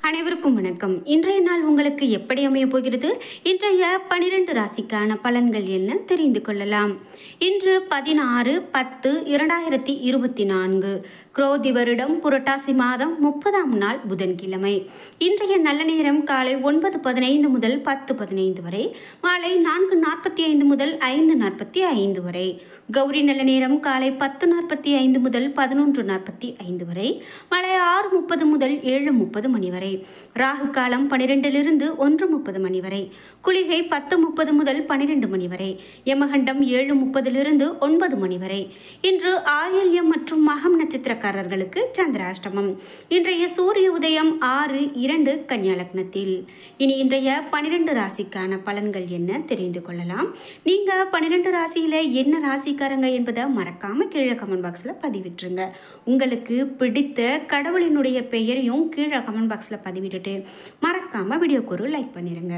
அனைவருக்கும் வணக்கம் இன்றைய நாள் உங்களுக்கு எப்படி அமைய போகிறது இன்றைய பனிரெண்டு ராசிக்கான பலன்கள் என்ன தெரிந்து கொள்ளலாம் இன்று பதினாறு பத்து இரண்டாயிரத்தி இருபத்தி நான்கு குரோதி வருடம் புரட்டாசி மாதம் முப்பதாம் நாள் புதன்கிழமை இன்றைய நல்ல நேரம் காலை ஒன்பது பதினைந்து முதல் பத்து பதினைந்து வரை மாலை நான்கு நாற்பத்தி ஐந்து முதல் ஐந்து நாற்பத்தி ஐந்து வரை கௌரி நல்ல நேரம் காலை பத்து நாற்பத்தி ஐந்து முதல் பதினொன்று நாற்பத்தி ஐந்து வரை மாலை ஆறு முப்பது முதல் ஏழு முப்பது மணி வரை ராகு காலம் பனிரெண்டிலிருந்து ஒன்று முப்பது மணி வரை குளிகை பத்து முப்பது முதல் பனிரெண்டு மணி வரை யமகண்டம் ஏழு முப்பதிலிருந்து ஒன்பது மணி வரை இன்று ஆயில்யம் மற்றும் மகம் நட்சத்திரக்காரர்களுக்கு சந்திராஷ்டமம் இன்றைய சூரிய உதயம் ஆறு இரண்டு கன்னியா லக்னத்தில் இனி இன்றைய பனிரெண்டு ராசிக்கான பலன்கள் என்ன தெரிந்து கொள்ளலாம் நீங்க பன்னிரெண்டு ராசியில என்ன ராசிக்காரங்க என்பதை மறக்காம கீழே கமெண்ட் பாக்ஸ்ல பதிவிட்டுருங்க உங்களுக்கு பிடித்த கடவுளினுடைய பெயரையும் கீழே கமெண்ட் பாக்ஸ்ல பதிவிட்டுட்டு மறக்காம வீடியோக்கு ஒரு லைக் பண்ணிருங்க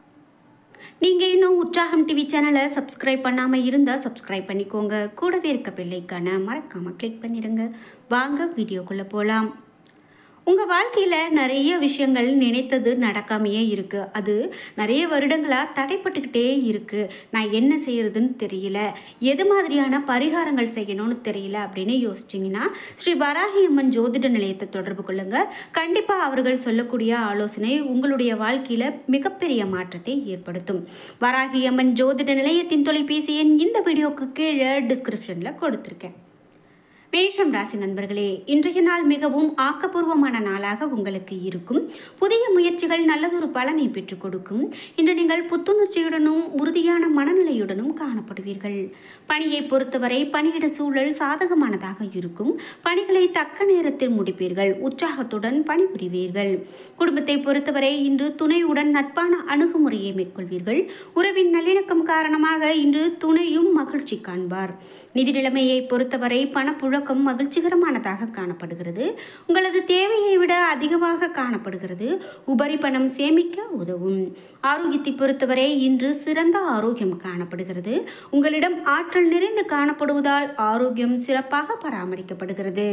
நீங்கள் இன்னும் உற்சாகம் டிவி சேனலை சப்ஸ்கிரைப் பண்ணாமல் இருந்தால் சப்ஸ்கிரைப் பண்ணிக்கோங்க கூடவே இருக்க பிள்ளைக்கான மறக்காமல் கிளிக் பண்ணிடுங்க வாங்க வீடியோக்குள்ளே போகலாம் உங்கள் வாழ்க்கையில் நிறைய விஷயங்கள் நினைத்தது நடக்காமையே இருக்குது அது நிறைய வருடங்களாக தடைப்பட்டுக்கிட்டே இருக்குது நான் என்ன செய்யறதுன்னு தெரியல எது மாதிரியான பரிகாரங்கள் செய்யணும்னு தெரியல அப்படின்னு யோசிச்சிங்கன்னா ஸ்ரீ வராகி அம்மன் ஜோதிட நிலையத்தை தொடர்பு கொள்ளுங்கள் கண்டிப்பாக அவர்கள் சொல்லக்கூடிய ஆலோசனை உங்களுடைய வாழ்க்கையில் மிகப்பெரிய மாற்றத்தை ஏற்படுத்தும் வராகி அம்மன் ஜோதிட நிலையத்தின் தொலைபேசி எண் இந்த வீடியோக்கு கீழே டிஸ்கிரிப்ஷனில் கொடுத்துருக்கேன் மேஷம் ராசி நண்பர்களே இன்றைய நாள் மிகவும் ஆக்கப்பூர்வமான நாளாக உங்களுக்கு இருக்கும் புதிய முயற்சிகள் நல்லதொரு பலனை பெற்றுக் கொடுக்கும் இன்று நீங்கள் புத்துணர்ச்சியுடனும் உறுதியான மனநிலையுடனும் காணப்படுவீர்கள் பணியை பொறுத்தவரை பணியிட சூழல் சாதகமானதாக இருக்கும் பணிகளை தக்க நேரத்தில் முடிப்பீர்கள் உற்சாகத்துடன் பணிபுரிவீர்கள் குடும்பத்தை பொறுத்தவரை இன்று துணையுடன் நட்பான அணுகுமுறையை மேற்கொள்வீர்கள் உறவின் நல்லிணக்கம் காரணமாக இன்று துணையும் மகிழ்ச்சி காண்பார் நிதி நிலைமையை பொறுத்தவரை பணப்புழக்கம் மகிழ்ச்சிகரமானதாக காணப்படுகிறது உங்களது தேவையை விட அதிகமாக காணப்படுகிறது உபரி பணம் சேமிக்க உதவும் ஆரோக்கியத்தை பொறுத்தவரை இன்று சிறந்த ஆரோக்கியம் காணப்படுகிறது உங்களிடம் ஆற்றல் நிறைந்து காணப்படுவதால் ஆரோக்கியம் சிறப்பாக பராமரிக்கப்படுகிறது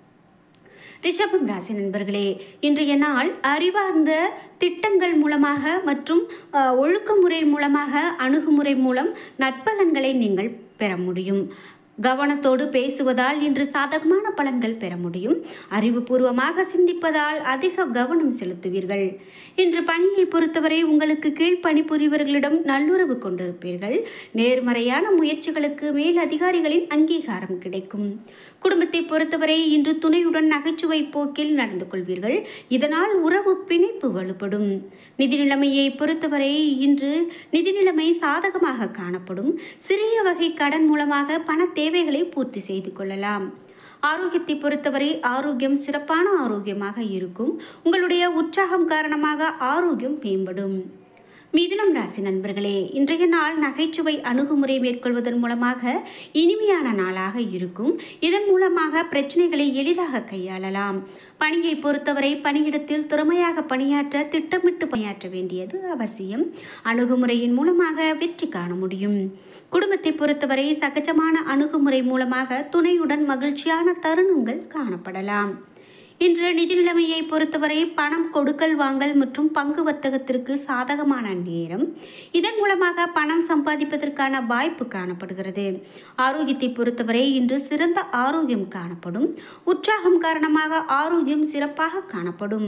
ரிஷபம் ராசி நண்பர்களே இன்றைய நாள் அறிவார்ந்த திட்டங்கள் மூலமாக மற்றும் அஹ், ஒழுக்கமுறை மூலமாக அணுகுமுறை மூலம் நற்பலன்களை நீங்கள் பெற முடியும் கவனத்தோடு பேசுவதால் இன்று சாதகமான பலன்கள் பெற முடியும் அறிவுபூர்வமாக சிந்திப்பதால் அதிக கவனம் செலுத்துவீர்கள் இன்று பணியை பொறுத்தவரை உங்களுக்கு கீழ் பணிபுரிவர்களிடம் நல்லுறவு கொண்டிருப்பீர்கள் நேர்மறையான முயற்சிகளுக்கு மேல் அதிகாரிகளின் அங்கீகாரம் கிடைக்கும் குடும்பத்தை பொறுத்தவரை இன்று துணையுடன் நகைச்சுவை போக்கில் நடந்து கொள்வீர்கள் இதனால் உறவு பிணைப்பு வலுப்படும் நிதி நிலைமையை பொறுத்தவரை இன்று நிதி நிலைமை சாதகமாக காணப்படும் சிறிய வகை கடன் மூலமாக பண தேவைகளை பூர்த்தி செய்து கொள்ளலாம் ஆரோக்கியத்தை பொறுத்தவரை ஆரோக்கியம் சிறப்பான ஆரோக்கியமாக இருக்கும் உங்களுடைய உற்சாகம் காரணமாக ஆரோக்கியம் மேம்படும் மிதுனம் ராசி நண்பர்களே இன்றைய நாள் நகைச்சுவை அணுகுமுறை மேற்கொள்வதன் மூலமாக இனிமையான நாளாக இருக்கும் இதன் மூலமாக பிரச்சனைகளை எளிதாக கையாளலாம் பணியை பொறுத்தவரை பணியிடத்தில் திறமையாக பணியாற்ற திட்டமிட்டு பணியாற்ற வேண்டியது அவசியம் அணுகுமுறையின் மூலமாக வெற்றி காண முடியும் குடும்பத்தை பொறுத்தவரை சகஜமான அணுகுமுறை மூலமாக துணையுடன் மகிழ்ச்சியான தருணங்கள் காணப்படலாம் இன்று நிதி நிலைமையை பொறுத்தவரை பணம் கொடுக்கல் வாங்கல் மற்றும் பங்கு வர்த்தகத்திற்கு சாதகமான நேரம் இதன் மூலமாக பணம் சம்பாதிப்பதற்கான வாய்ப்பு காணப்படுகிறது ஆரோக்கியத்தை பொறுத்தவரை இன்று சிறந்த ஆரோக்கியம் காணப்படும் உற்சாகம் காரணமாக ஆரோக்கியம் சிறப்பாக காணப்படும்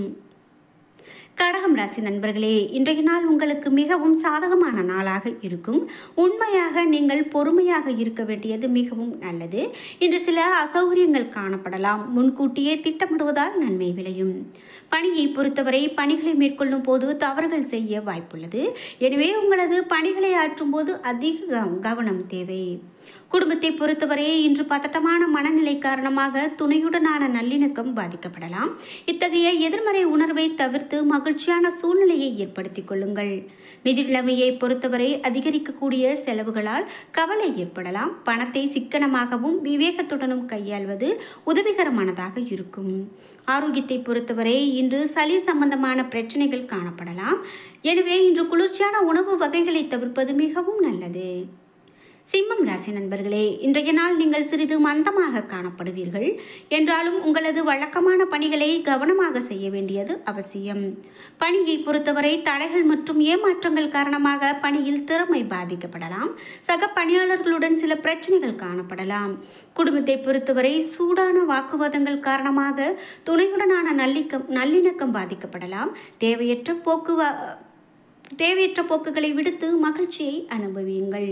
கடகம் ராசி நண்பர்களே இன்றைய நாள் உங்களுக்கு மிகவும் சாதகமான நாளாக இருக்கும் உண்மையாக நீங்கள் பொறுமையாக இருக்க வேண்டியது மிகவும் நல்லது இன்று சில அசௌகரியங்கள் காணப்படலாம் முன்கூட்டியே திட்டமிடுவதால் நன்மை விளையும் பணியை பொறுத்தவரை பணிகளை மேற்கொள்ளும் போது தவறுகள் செய்ய வாய்ப்புள்ளது எனவே உங்களது பணிகளை ஆற்றும் போது அதிக கவ- கவனம் தேவை குடும்பத்தை பொறுத்தவரை இன்று பதட்டமான மனநிலை காரணமாக துணையுடனான நல்லிணக்கம் பாதிக்கப்படலாம் இத்தகைய எதிர்மறை உணர்வை தவிர்த்து மகிழ்ச்சியான சூழ்நிலையை ஏற்படுத்திக் கொள்ளுங்கள் நிதி நிலைமையை பொறுத்தவரை அதிகரிக்கக்கூடிய செலவுகளால் கவலை ஏற்படலாம் பணத்தை சிக்கனமாகவும் விவேகத்துடனும் கையாள்வது உதவிகரமானதாக இருக்கும் ஆரோக்கியத்தை பொறுத்தவரை இன்று சளி சம்பந்தமான பிரச்சனைகள் காணப்படலாம் எனவே இன்று குளிர்ச்சியான உணவு வகைகளை தவிர்ப்பது மிகவும் நல்லது சிம்மம் ராசி நண்பர்களே இன்றைய நாள் நீங்கள் சிறிது மந்தமாக காணப்படுவீர்கள் என்றாலும் உங்களது வழக்கமான பணிகளை கவனமாக செய்ய வேண்டியது அவசியம் பணியை பொறுத்தவரை தடைகள் மற்றும் ஏமாற்றங்கள் காரணமாக பணியில் திறமை பாதிக்கப்படலாம் சக பணியாளர்களுடன் சில பிரச்சனைகள் காணப்படலாம் குடும்பத்தை பொறுத்தவரை சூடான வாக்குவாதங்கள் காரணமாக துணையுடனான நல்லிக்கம் நல்லிணக்கம் பாதிக்கப்படலாம் தேவையற்ற போக்குவா தேவையற்ற போக்குகளை விடுத்து மகிழ்ச்சியை அனுபவியுங்கள்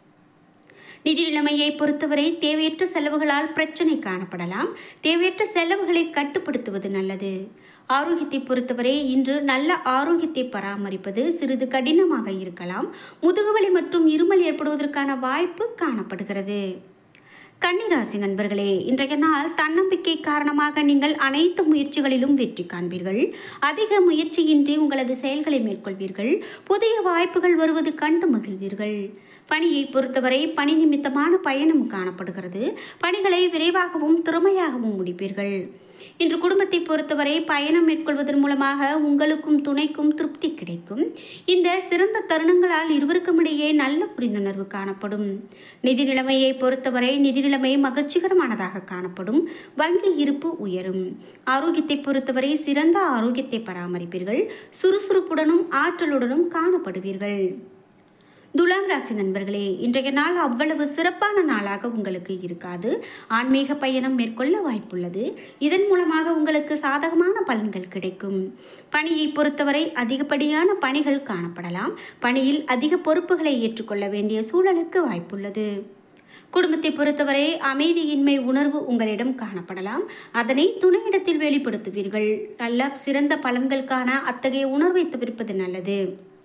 நிதி நிலைமையை பொறுத்தவரை தேவையற்ற செலவுகளால் பிரச்சனை காணப்படலாம் தேவையற்ற செலவுகளை கட்டுப்படுத்துவது நல்லது ஆரோக்கியத்தை பொறுத்தவரை இன்று நல்ல ஆரோக்கியத்தை பராமரிப்பது சிறிது கடினமாக இருக்கலாம் முதுகுவலி மற்றும் இருமல் ஏற்படுவதற்கான வாய்ப்பு காணப்படுகிறது கன்னிராசி நண்பர்களே இன்றைய நாள் தன்னம்பிக்கை காரணமாக நீங்கள் அனைத்து முயற்சிகளிலும் வெற்றி காண்பீர்கள் அதிக முயற்சியின்றி உங்களது செயல்களை மேற்கொள்வீர்கள் புதிய வாய்ப்புகள் வருவது கண்டு மகிழ்வீர்கள் பணியை பொறுத்தவரை பணி நிமித்தமான பயணம் காணப்படுகிறது பணிகளை விரைவாகவும் திறமையாகவும் முடிப்பீர்கள் இன்று குடும்பத்தை பொறுத்தவரை பயணம் மேற்கொள்வதன் மூலமாக உங்களுக்கும் துணைக்கும் திருப்தி கிடைக்கும் இந்த சிறந்த தருணங்களால் இருவருக்கும் இடையே நல்ல புரிந்துணர்வு காணப்படும் நிதி நிலைமையை பொறுத்தவரை நிதி நிலைமை மகிழ்ச்சிகரமானதாக காணப்படும் வங்கி இருப்பு உயரும் ஆரோக்கியத்தை பொறுத்தவரை சிறந்த ஆரோக்கியத்தை பராமரிப்பீர்கள் சுறுசுறுப்புடனும் ஆற்றலுடனும் காணப்படுவீர்கள் துலாம் ராசி நண்பர்களே இன்றைய நாள் அவ்வளவு சிறப்பான நாளாக உங்களுக்கு இருக்காது ஆன்மீக பயணம் மேற்கொள்ள வாய்ப்புள்ளது இதன் மூலமாக உங்களுக்கு சாதகமான பலன்கள் கிடைக்கும் பணியை பொறுத்தவரை அதிகப்படியான பணிகள் காணப்படலாம் பணியில் அதிக பொறுப்புகளை ஏற்றுக்கொள்ள வேண்டிய சூழலுக்கு வாய்ப்புள்ளது குடும்பத்தை பொறுத்தவரை அமைதியின்மை உணர்வு உங்களிடம் காணப்படலாம் அதனை துணையிடத்தில் வெளிப்படுத்துவீர்கள் நல்ல சிறந்த பலன்களுக்கான அத்தகைய உணர்வை தவிர்ப்பது நல்லது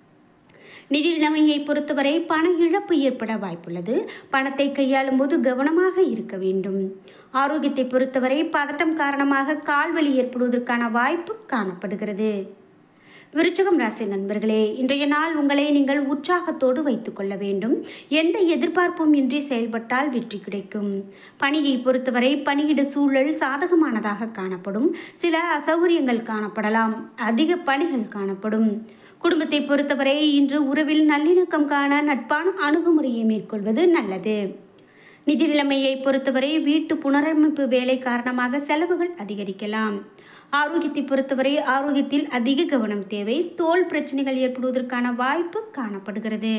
நிதி நிலைமையை பொறுத்தவரை பண இழப்பு ஏற்பட வாய்ப்புள்ளது பணத்தை கையாளும் போது கவனமாக இருக்க வேண்டும் ஆரோக்கியத்தை பொறுத்தவரை பதட்டம் காரணமாக கால்வலி ஏற்படுவதற்கான வாய்ப்பு காணப்படுகிறது விருச்சகம் ராசி நண்பர்களே இன்றைய நாள் உங்களை நீங்கள் உற்சாகத்தோடு வைத்துக்கொள்ள வேண்டும் எந்த எதிர்பார்ப்பும் இன்றி செயல்பட்டால் வெற்றி கிடைக்கும் பணியை பொறுத்தவரை பணியிட சூழல் சாதகமானதாக காணப்படும் சில அசௌகரியங்கள் காணப்படலாம் அதிக பணிகள் காணப்படும் குடும்பத்தை பொறுத்தவரை இன்று உறவில் நல்லிணக்கம் காண நட்பான அணுகுமுறையை மேற்கொள்வது நல்லது நிதி நிலைமையை பொறுத்தவரை வீட்டு புனரமைப்பு வேலை காரணமாக செலவுகள் அதிகரிக்கலாம் ஆரோக்கியத்தை பொறுத்தவரை ஆரோக்கியத்தில் அதிக கவனம் தேவை தோல் பிரச்சனைகள் ஏற்படுவதற்கான வாய்ப்பு காணப்படுகிறது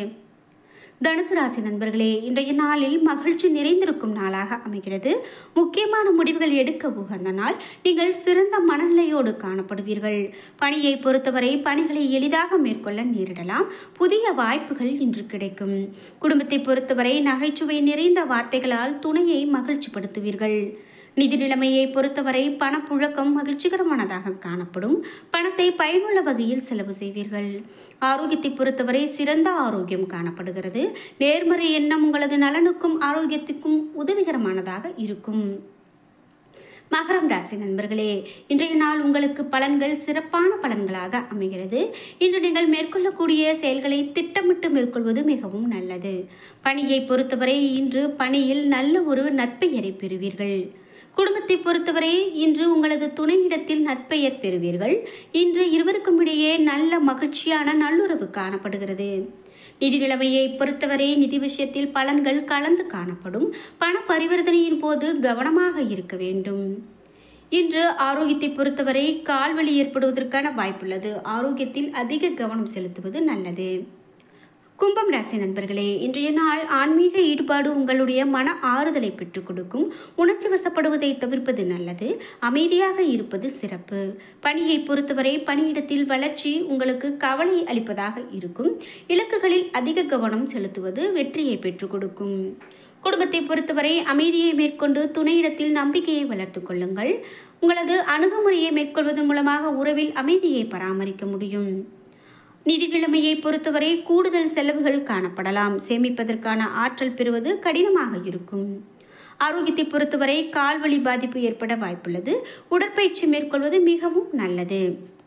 தனுசு ராசி நண்பர்களே இன்றைய நாளில் மகிழ்ச்சி நிறைந்திருக்கும் நாளாக அமைகிறது முக்கியமான முடிவுகள் எடுக்க உகந்த நாள் நீங்கள் சிறந்த மனநிலையோடு காணப்படுவீர்கள் பணியை பொறுத்தவரை பணிகளை எளிதாக மேற்கொள்ள நேரிடலாம் புதிய வாய்ப்புகள் இன்று கிடைக்கும் குடும்பத்தை பொறுத்தவரை நகைச்சுவை நிறைந்த வார்த்தைகளால் துணையை மகிழ்ச்சிப்படுத்துவீர்கள் நிதி நிலைமையை பொறுத்தவரை பணப்புழக்கம் மகிழ்ச்சிகரமானதாக காணப்படும் பணத்தை பயனுள்ள வகையில் செலவு செய்வீர்கள் ஆரோக்கியத்தை பொறுத்தவரை சிறந்த ஆரோக்கியம் காணப்படுகிறது நேர்மறை எண்ணம் உங்களது நலனுக்கும் ஆரோக்கியத்துக்கும் உதவிகரமானதாக இருக்கும் மகரம் ராசி நண்பர்களே இன்றைய நாள் உங்களுக்கு பலன்கள் சிறப்பான பலன்களாக அமைகிறது இன்று நீங்கள் மேற்கொள்ளக்கூடிய செயல்களை திட்டமிட்டு மேற்கொள்வது மிகவும் நல்லது பணியை பொறுத்தவரை இன்று பணியில் நல்ல ஒரு நற்பெயரை பெறுவீர்கள் குடும்பத்தை பொறுத்தவரை இன்று உங்களது துணையிடத்தில் நற்பெயர் பெறுவீர்கள் இன்று இருவருக்கும் இடையே நல்ல மகிழ்ச்சியான நல்லுறவு காணப்படுகிறது நிதி நிலைமையை பொறுத்தவரை நிதி விஷயத்தில் பலன்கள் கலந்து காணப்படும் பண பரிவர்த்தனையின் போது கவனமாக இருக்க வேண்டும் இன்று ஆரோக்கியத்தை பொறுத்தவரை கால்வலி ஏற்படுவதற்கான வாய்ப்புள்ளது ஆரோக்கியத்தில் அதிக கவனம் செலுத்துவது நல்லது கும்பம் ராசி நண்பர்களே இன்றைய நாள் ஆன்மீக ஈடுபாடு உங்களுடைய மன ஆறுதலை பெற்றுக் கொடுக்கும் உணர்ச்சி வசப்படுவதை தவிர்ப்பது நல்லது அமைதியாக இருப்பது சிறப்பு பணியை பொறுத்தவரை பணியிடத்தில் வளர்ச்சி உங்களுக்கு கவலை அளிப்பதாக இருக்கும் இலக்குகளில் அதிக கவனம் செலுத்துவது வெற்றியை பெற்றுக் கொடுக்கும் குடும்பத்தை பொறுத்தவரை அமைதியை மேற்கொண்டு துணையிடத்தில் நம்பிக்கையை வளர்த்து கொள்ளுங்கள் உங்களது அணுகுமுறையை மேற்கொள்வதன் மூலமாக உறவில் அமைதியை பராமரிக்க முடியும் நிதி நிலைமையை பொறுத்தவரை கூடுதல் செலவுகள் காணப்படலாம் சேமிப்பதற்கான ஆற்றல் பெறுவது கடினமாக இருக்கும் ஆரோக்கியத்தை பொறுத்தவரை கால்வலி பாதிப்பு ஏற்பட வாய்ப்புள்ளது உடற்பயிற்சி மேற்கொள்வது மிகவும் நல்லது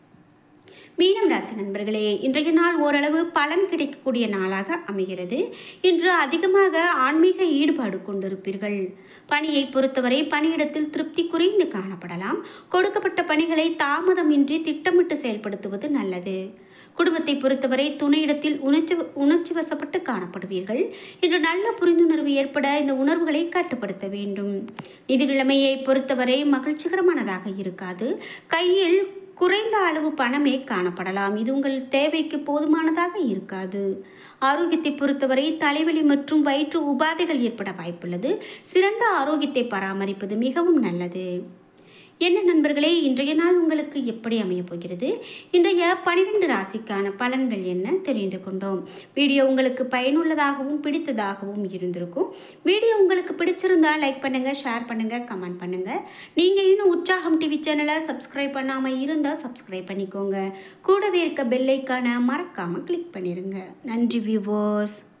மீனம் ராசி நண்பர்களே இன்றைய நாள் ஓரளவு பலன் கிடைக்கக்கூடிய நாளாக அமைகிறது இன்று அதிகமாக ஆன்மீக ஈடுபாடு கொண்டிருப்பீர்கள் பணியை பொறுத்தவரை பணியிடத்தில் திருப்தி குறைந்து காணப்படலாம் கொடுக்கப்பட்ட பணிகளை தாமதமின்றி திட்டமிட்டு செயல்படுத்துவது நல்லது குடும்பத்தை பொறுத்தவரை துணையிடத்தில் உணர்ச்சி உணர்ச்சி வசப்பட்டு காணப்படுவீர்கள் இன்று நல்ல புரிந்துணர்வு ஏற்பட இந்த உணர்வுகளை கட்டுப்படுத்த வேண்டும் நிதி நிலைமையை பொறுத்தவரை மகிழ்ச்சிகரமானதாக இருக்காது கையில் குறைந்த அளவு பணமே காணப்படலாம் இது உங்கள் தேவைக்கு போதுமானதாக இருக்காது ஆரோக்கியத்தை பொறுத்தவரை தலைவலி மற்றும் வயிற்று உபாதைகள் ஏற்பட வாய்ப்புள்ளது சிறந்த ஆரோக்கியத்தை பராமரிப்பது மிகவும் நல்லது என்ன நண்பர்களே இன்றைய நாள் உங்களுக்கு எப்படி அமையப் போகிறது இன்றைய பனிரெண்டு ராசிக்கான பலன்கள் என்ன தெரிந்து கொண்டோம் வீடியோ உங்களுக்கு பயனுள்ளதாகவும் பிடித்ததாகவும் இருந்திருக்கும் வீடியோ உங்களுக்கு பிடிச்சிருந்தா லைக் பண்ணுங்கள் ஷேர் பண்ணுங்கள் கமெண்ட் பண்ணுங்கள் நீங்கள் இன்னும் உற்சாகம் டிவி சேனலை சப்ஸ்கிரைப் பண்ணாமல் இருந்தால் சப்ஸ்கிரைப் பண்ணிக்கோங்க கூடவே இருக்க பெல்லைக்கான மறக்காமல் கிளிக் பண்ணிடுங்க நன்றி வியூவர்ஸ்